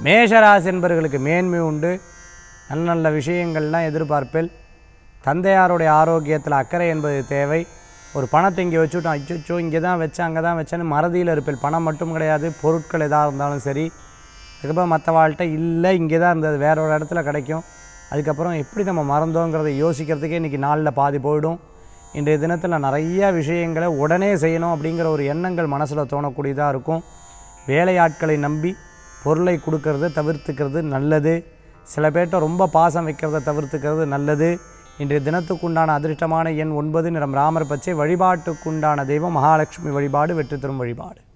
மேஷராசி என்பவர்களுக்கு மேன்மை உண்டு நல்ல நல்ல விஷயங்கள்லாம் எதிர்பார்ப்பில் தந்தையாருடைய ஆரோக்கியத்தில் அக்கறை என்பது தேவை ஒரு பணத்தை இங்கே வச்சுட்டோம் அச்சோ இங்கே தான் வச்சேன் அங்கே தான் வச்சேன்னு மறதியில் இருப்பில் பணம் மட்டும் கிடையாது பொருட்கள் எதாக இருந்தாலும் சரி அதுக்கப்புறம் மற்ற வாழ்கிட்ட இல்லை இங்கே தான் இருந்தது வேற ஒரு இடத்துல கிடைக்கும் அதுக்கப்புறம் எப்படி நம்ம மறந்தோங்கிறத யோசிக்கிறதுக்கே இன்றைக்கி நாளில் பாதி போயிடும் இன்றைய தினத்தில் நிறைய விஷயங்களை உடனே செய்யணும் அப்படிங்கிற ஒரு எண்ணங்கள் மனசில் தோணக்கூடியதாக இருக்கும் வேலையாட்களை நம்பி பொருளை கொடுக்கறத தவிர்த்துக்கிறது நல்லது சில பேர்கிட்ட ரொம்ப பாசம் வைக்கிறத தவிர்த்துக்கிறது நல்லது இன்றைய தினத்துக்குண்டான அதிர்ஷ்டமான எண் ஒன்பது நிறம் ராமர் பச்சை வழிபாட்டுக்குண்டான தெய்வம் மகாலட்சுமி வழிபாடு வெற்றி தரும் வழிபாடு